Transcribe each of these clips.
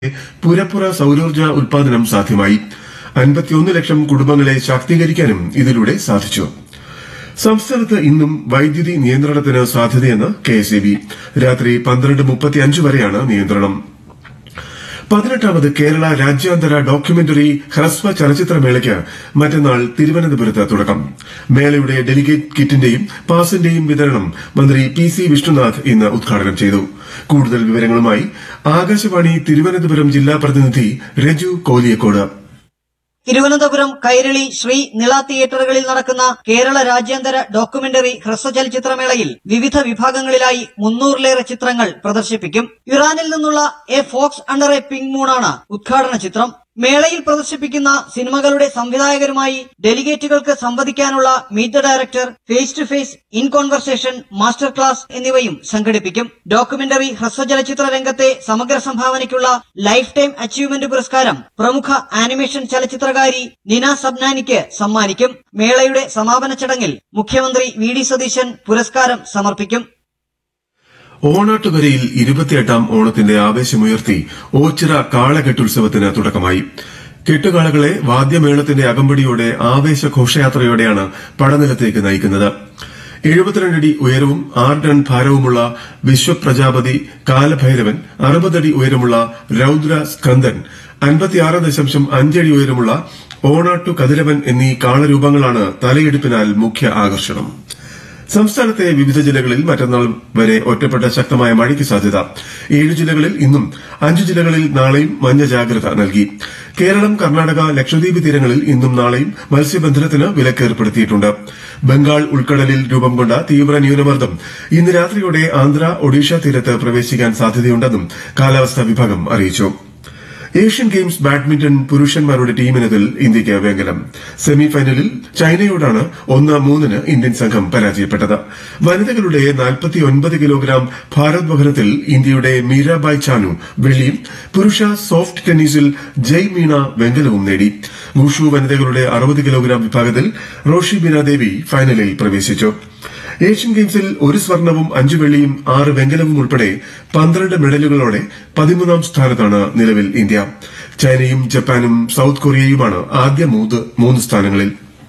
പുരപ്പുറ സൌരോർജ്ജ ഉൽപാദനം സാധ്യമായി അൻപത്തിയൊന്ന് ലക്ഷം കുടുംബങ്ങളെ ശാക്തീകരിക്കാനും ഇതിലൂടെ സാധിച്ചു സംസ്ഥാനത്ത് ഇന്നും വൈദ്യുതി നിയന്ത്രണത്തിന് സാധ്യതയെന്ന് കെഎസ്ഇബി രാത്രി പന്ത്രണ്ട് മുപ്പത്തിയഞ്ച് വരെയാണ് നിയന്ത്രണം പതിനെട്ടാമത് കേരള രാജ്യാന്തര ഡോക്യുമെന്ററി ഹ്രസ്വ ചലച്ചിത്രമേളയ്ക്ക് മറ്റന്നാൾ തിരുവനന്തപുരത്ത് തുടക്കം മേളയുടെ ഡെലിഗേറ്റ് കിറ്റിന്റെയും പാസിന്റെയും വിതരണം മന്ത്രി പി സി വിഷ്ണുനാഥ് ഇന്ന് ഉദ്ഘാടനം ചെയ്തു കൂടുതൽ വിവരങ്ങളുമായി ആകാശവാണി തിരുവനന്തപുരം ജില്ലാ പ്രതിനിധി രജു കോലിയക്കോട് തിരുവനന്തപുരം കൈരളി ശ്രീ നിള തിയേറ്ററുകളിൽ നടക്കുന്ന കേരള രാജ്യാന്തര ഡോക്യുമെന്ററി ഹ്രസ്വചലച്ചിത്രമേളയിൽ വിവിധ വിഭാഗങ്ങളിലായി മുന്നൂറിലേറെ ചിത്രങ്ങൾ പ്രദർശിപ്പിക്കും ഇറാനിൽ നിന്നുള്ള a fox under a pink മൂണാണ് ഉദ്ഘാടന ചിത്രം മേളയിൽ പ്രദർശിപ്പിക്കുന്ന സിനിമകളുടെ സംവിധായകരുമായി ഡെലിഗേറ്റുകൾക്ക് സംവദിക്കാനുള്ള meet the director face to face in conversation master class എന്നിവയും സംഘടിപ്പിക്കും ഡോക്യുമെന്ററി ഹ്രസ്വചലച്ചിത്ര രംഗത്തെ സമഗ്ര സംഭാവനയ്ക്കുള്ള ലൈഫ് ടൈം അച്ചീവ്മെന്റ് പുരസ്കാരം പ്രമുഖ ആനിമേഷൻ ചലച്ചിത്രകാരി നിന സബ്നാനിക്ക് സമ്മാനിക്കും മേളയുടെ സമാപന ചടങ്ങിൽ മുഖ്യമന്ത്രി വി ഡി സതീശൻ പുരസ്കാരം സമർപ്പിക്കും ഓണാട്ടുകരയിൽ ഇരുപത്തിയെട്ടാം ഓണത്തിന്റെ ആവേശമുയർത്തി ഓച്ചിറ കാളകെട്ടുത്സവത്തിന് തുടക്കമായി കെട്ടുകാളകളെ വാദ്യമേളത്തിന്റെ അകമ്പടിയോടെ ആവേശ ഘോഷയാത്രയോടെയാണ് പടനിലത്തേക്ക് നയിക്കുന്നത് എഴുപത്തിരണ്ടടി ഉയരവും ആറ് ടൺ ഭാരവുമുള്ള വിശ്വപ്രജാപതി കാലഭൈരവൻ അറുപതടി ഉയരമുള്ള രൌദ്ര സ്കന്ദൻ അൻപത്തിയാറ് ദശാംശം അഞ്ചടി ഉയരമുള്ള ഓണാട്ടു കതിരവൻ എന്നീ കാളരൂപങ്ങളാണ് തലയെടുപ്പിനാൽ മുഖ്യ ആകർഷണം സംസ്ഥാനത്തെ വിവിധ ജില്ലകളിൽ മറ്റന്നാൾ വരെ ഒറ്റപ്പെട്ട ശക്തമായ മഴയ്ക്ക് സാധ്യത ഏഴ് ജില്ലകളിൽ ഇന്നും അഞ്ച് ജില്ലകളിൽ നാളെയും മഞ്ഞ ജാഗ്രത നൽകി കേരളം കർണാടക ലക്ഷദ്വീപ് തീരങ്ങളിൽ ഇന്നും നാളെയും മത്സ്യബന്ധനത്തിന് വിലക്ക് ഏർപ്പെടുത്തിയിട്ടുണ്ട് ബംഗാൾ ഉൾക്കടലിൽ രൂപം കൊണ്ട തീവ്ര ന്യൂനമർദ്ദം ഇന്ന് രാത്രിയോടെ ആന്ധ്ര ഒഡീഷ തീരത്ത് പ്രവേശിക്കാൻ സാധ്യതയുണ്ടെന്നും കാലാവസ്ഥാ വിഭാഗം അറിയിച്ചു ഏഷ്യൻ ഗെയിംസ് ബാഡ്മിന്റൺ പുരുഷന്മാരുടെ ടീമിനതിൽ ഇന്ത്യയ്ക്ക് വെങ്കലം സെമിഫൈനലിൽ ചൈനയോടാണ് ഒന്ന് മൂന്നിന് ഇന്ത്യൻ സംഘം പരാജയപ്പെട്ടത് വനിതകളുടെ നാൽപ്പത്തിയൊൻപത് കിലോഗ്രാം ഭാരോദ്വഹനത്തിൽ ഇന്ത്യയുടെ മീരാബായ് ചാനു വെള്ളിയും പുരുഷ സോഫ്റ്റ് ടെന്നീസിൽ ജയ് മീണ വെങ്കലവും നേടി വുഷു വനിതകളുടെ അറുപത് കിലോഗ്രാം വിഭാഗത്തിൽ റോഷി ബിന ദേവി ഫൈനലിൽ പ്രവേശിച്ചു ഏഷ്യൻ ഗെയിംസിൽ ഒരു സ്വർണവും അഞ്ചു വെള്ളിയും ആറ് വെങ്കലവും ഉൾപ്പെടെ പന്ത്രണ്ട് മെഡലുകളോടെ പതിമൂന്നാം സ്ഥാനത്താണ് നിലവിൽ ഇന്ത്യ ചൈനയും ജപ്പാനും സൌത്ത് കൊറിയയുമാണ് ആദ്യ മൂന്ന് മൂന്ന് സ്ഥാനങ്ങളിൽ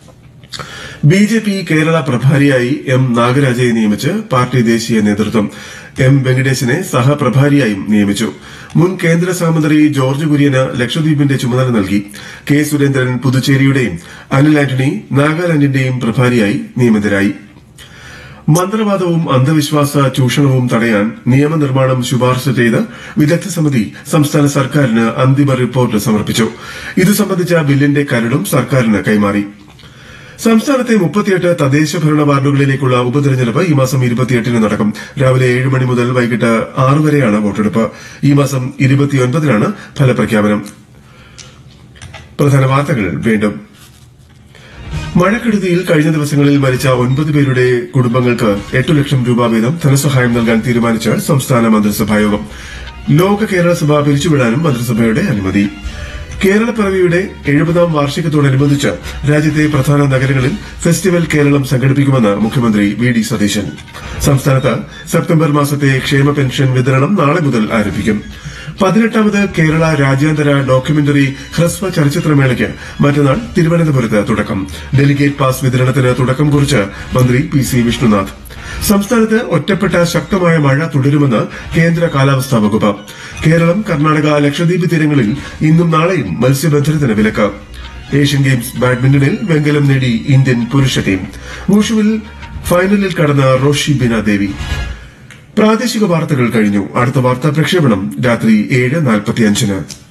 ബി ജെ പി കേരള പ്രഭാരിയായി എം നാഗരാജയെ നിയമിച്ച് പാർട്ടി ദേശീയ നേതൃത്വം എം വെങ്കടേശിനെ സഹപ്രഭാരിയായും നിയമിച്ചു മുൻ കേന്ദ്ര സഹമന്ത്രി ജോർജ് കുര്യന് ലക്ഷദ്വീപിന്റെ ചുമതല നൽകി കെ സുരേന്ദ്രൻ പുതുച്ചേരിയുടെയും അനിൽ ആന്റണി നാഗാലാൻഡിന്റെയും പ്രഭാരിയായി നിയമിതരായി മന്ത്രവാദവും അന്ധവിശ്വാസ ചൂഷണവും തടയാൻ നിയമനിർമ്മാണം ശുപാർശ ചെയ്ത് വിദഗ്ധ സമിതി സംസ്ഥാന സർക്കാരിന് അന്തിമ റിപ്പോർട്ട് സമർപ്പിച്ചു ഇത് സംബന്ധിച്ച ബില്ലിന്റെ കരടും സർക്കാരിന് കൈമാറി സംസ്ഥാനത്തെ മുപ്പത്തിയെട്ട് തദ്ദേശ ഭരണ വാർഡുകളിലേക്കുള്ള ഉപതെരഞ്ഞെടുപ്പ് ഈ മാസം ഇരുപത്തിയെട്ടിന് നടക്കും രാവിലെ ഏഴ് മണി മുതൽ വൈകിട്ട് ആറ് വരെയാണ് വോട്ടെടുപ്പ് ഈ മാസം ഇരുപത്തിയൊൻപതിനാണ് ഫലപ്രഖ്യാപനം പ്രധാന വാർത്തകൾ വീണ്ടും മഴക്കെടുതിയിൽ കഴിഞ്ഞ ദിവസങ്ങളിൽ മരിച്ച ഒൻപത് പേരുടെ കുടുംബങ്ങൾക്ക് എട്ട് ലക്ഷം രൂപ വീതം ധനസഹായം നൽകാൻ തീരുമാനിച്ച സംസ്ഥാന മന്ത്രിസഭായോഗം ലോക കേരള സഭ പിരിച്ചുവിടാനും മന്ത്രിസഭയുടെ അനുമതി കേരളപ്പിറവിയുടെ എഴുപതാം വാർഷികത്തോടനുബന്ധിച്ച് രാജ്യത്തെ പ്രധാന നഗരങ്ങളിൽ ഫെസ്റ്റിവൽ കേരളം സംഘടിപ്പിക്കുമെന്ന് മുഖ്യമന്ത്രി വി ഡി സതീശൻ സംസ്ഥാനത്ത് സെപ്റ്റംബർ മാസത്തെ ക്ഷേമ പെൻഷൻ വിതരണം നാളെ മുതൽ ആരംഭിക്കും പതിനെട്ടാമത് കേരള രാജ്യാന്തര ഡോക്യുമെന്ററി ഹ്രസ്വ ചലച്ചിത്രമേളയ്ക്ക് മറ്റന്നാൾ തിരുവനന്തപുരത്ത് തുടക്കം ഡെലിഗേറ്റ് പാസ് വിതരണത്തിന് തുടക്കം കുറിച്ച് മന്ത്രി പി സി വിഷ്ണുനാഥ് സംസ്ഥാനത്ത് ഒറ്റപ്പെട്ട ശക്തമായ മഴ തുടരുമെന്ന് കേന്ദ്ര കാലാവസ്ഥാ വകുപ്പ് കേരളം കർണാടക ലക്ഷദ്വീപ് തീരങ്ങളിൽ ഇന്നും നാളെയും മത്സ്യബന്ധനത്തിന് വിലക്ക് ഏഷ്യൻ ഗെയിംസ് ബാഡ്മിന്റണിൽ വെങ്കലം നേടി ഇന്ത്യൻ പുരുഷ ടീം വുഷുവിൽ ഫൈനലിൽ കടന്ന റോഷി ബിന ദേവി പ്രാദേശിക വാർത്തകൾ കഴിഞ്ഞു അടുത്ത വാർത്താ പ്രക്ഷേപണം രാത്രി ഏഴ് നാൽപ്പത്തിയഞ്ചിന്